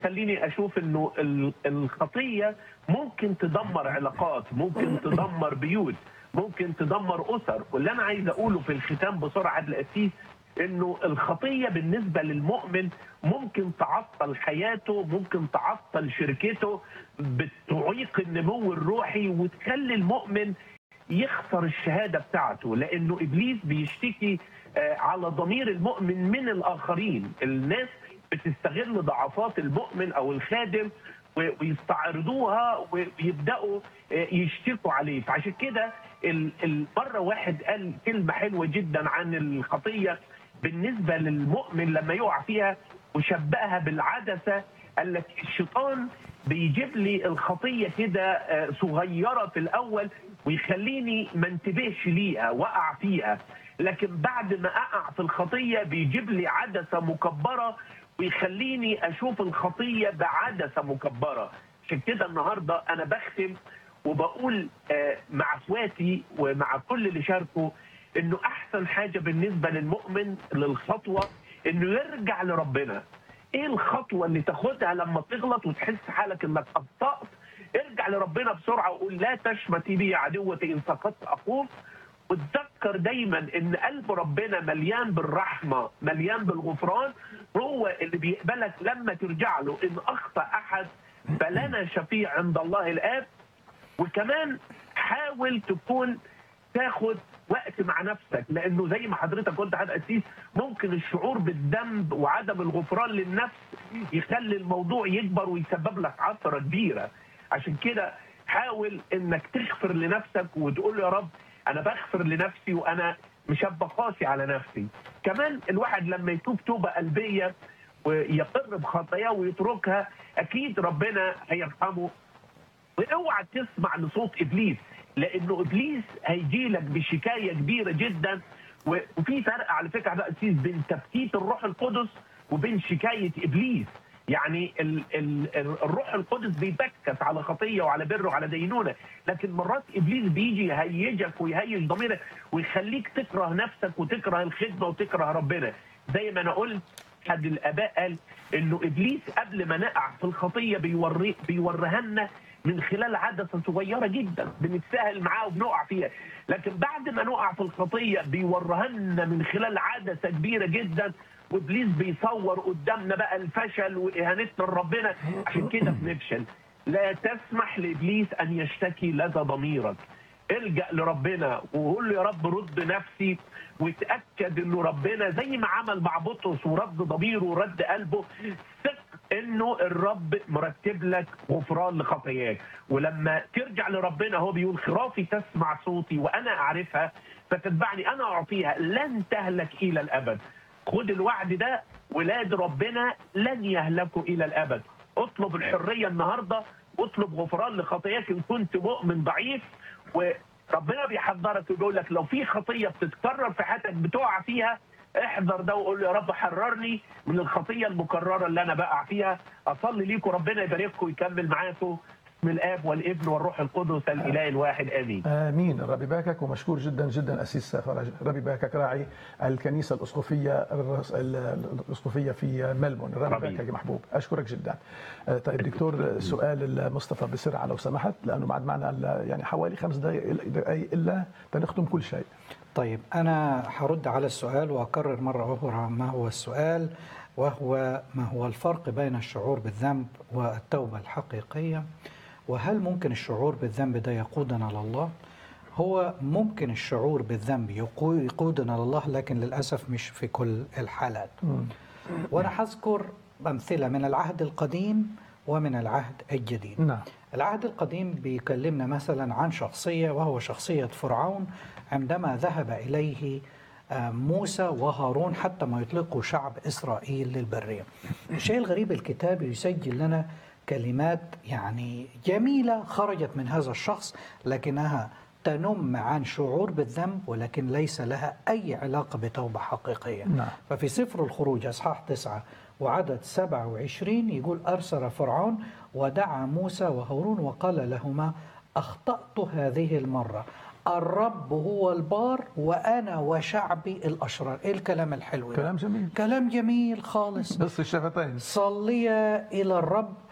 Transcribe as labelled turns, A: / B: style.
A: خليني اشوف انه ال- الخطيه ممكن تدمر علاقات ممكن تدمر بيوت ممكن تدمر اسر واللي انا عايز اقوله في الختام بسرعه عبد الاسيس انه الخطيه بالنسبه للمؤمن ممكن تعطل حياته ممكن تعطل شركته بتعيق النمو الروحي وتخلي المؤمن يخسر الشهاده بتاعته لانه ابليس بيشتكي آه، على ضمير المؤمن من الاخرين الناس بتستغل ضعفات المؤمن او الخادم و- ويستعرضوها ويبداوا آه، يشتكوا عليه فعشان كده ال- ال- مره واحد قال كلمه حلوه جدا عن الخطيه بالنسبه للمؤمن لما يقع فيها وشبهها بالعدسه قال لك الشيطان بيجيب لي الخطيه كده آه، صغيره في الاول ويخليني ما انتبهش ليها واقع فيها لكن بعد ما اقع في الخطيه بيجيب لي عدسه مكبره ويخليني اشوف الخطيه بعدسه مكبره عشان كده النهارده انا بختم وبقول آه، مع اخواتي ومع كل اللي شاركوا انه احسن حاجه بالنسبه للمؤمن للخطوه انه يرجع لربنا ايه الخطوه اللي تاخدها لما تغلط وتحس حالك انك اخطات ارجع لربنا بسرعه وقول لا تشمتي بي يا عدوتي ان سقطت اقوم وتذكر دايما ان قلب ربنا مليان بالرحمه مليان بالغفران هو اللي بيقبلك لما ترجع له ان اخطا احد فلنا شفيع عند الله الاب وكمان حاول تكون تاخد وقت مع نفسك لانه زي ما حضرتك قلت حد اسيس ممكن الشعور بالذنب وعدم الغفران للنفس يخلي الموضوع يكبر ويسبب لك عثره كبيره عشان كده حاول انك تغفر لنفسك وتقول يا رب انا بغفر لنفسي وانا مش هبقى قاسي على نفسي كمان الواحد لما يتوب توبه قلبيه ويقر بخطاياه ويتركها اكيد ربنا هيرحمه واوعى تسمع لصوت ابليس لانه ابليس هيجي لك بشكايه كبيره جدا و- وفي فرق على فكره ده اسيس بين تبكيت الروح القدس وبين شكايه ابليس يعني ال ال ال- الروح القدس بيبكت على خطيه وعلى بر وعلى دينونه لكن مرات ابليس بيجي يهيجك ويهيج ضميرك ويخليك تكره نفسك وتكره الخدمه وتكره ربنا زي ما انا قلت حد الاباء قال انه ابليس قبل ما نقع في الخطيه بيوري بيوريها لنا من خلال عدسه صغيره جدا بنتساهل معاه وبنقع فيها لكن بعد ما نقع في الخطيه بيوريها لنا من خلال عدسه كبيره جدا وابليس بيصور قدامنا بقى الفشل واهانتنا لربنا عشان كده بنفشل لا تسمح لابليس ان يشتكي لدى ضميرك الجا لربنا وقول له يا رب رد نفسي وتاكد انه ربنا زي ما عمل مع بطرس ورد ضميره ورد قلبه ثق انه الرب مرتب لك غفران لخطاياك ولما ترجع لربنا هو بيقول خرافي تسمع صوتي وانا اعرفها فتتبعني انا اعطيها لن تهلك الى الابد خد الوعد ده ولاد ربنا لن يهلكوا الى الابد اطلب الحريه النهارده واطلب غفران لخطاياك ان كنت مؤمن ضعيف وربنا بيحذرك ويقول لك لو في خطيه بتتكرر في حياتك بتقع فيها احذر ده وقول له يا رب حررني من الخطيه المكرره اللي انا بقع فيها اصلي ليكم ربنا يبارككم ويكمل معاكم باسم الاب والابن والروح القدس الاله الواحد امين
B: امين ربي باكك ومشكور جدا جدا اسيس فرج ربي باكك راعي الكنيسه الاسقفيه الرس- ال- الاسقفيه في ملبون ربي
A: ربي.
B: باكك يا محبوب اشكرك جدا آه، طيب دكتور سؤال مصطفى بسرعه لو سمحت لانه بعد معنا ال- يعني حوالي خمس دقائق دقائق الا تنختم كل شيء
C: طيب أنا هرد على السؤال وأكرر مرة أخرى ما هو السؤال وهو ما هو الفرق بين الشعور بالذنب والتوبة الحقيقية وهل ممكن الشعور بالذنب ده يقودنا لله؟ هو ممكن الشعور بالذنب يقو- يقودنا لله لكن للأسف مش في كل الحالات وأنا هذكر أمثلة من العهد القديم ومن العهد الجديد
B: نعم
C: العهد القديم بيكلمنا مثلا عن شخصية وهو شخصية فرعون عندما ذهب إليه آه، موسى وهارون حتى ما يطلقوا شعب إسرائيل للبرية الشيء الغريب الكتاب يسجل لنا كلمات يعني جميلة خرجت من هذا الشخص لكنها تنم عن شعور بالذنب ولكن ليس لها أي علاقة بتوبة حقيقية
B: نعم.
C: ففي سفر الخروج أصحاح تسعة وعدد 27 يقول أرسل فرعون ودعا موسى وهارون وقال لهما أخطأت هذه المرة الرب هو البار وأنا وشعبي الأشرار إيه الكلام الحلو ده؟
B: كلام جميل
C: كلام جميل خالص
B: بس الشفتين
C: صليا إلى الرب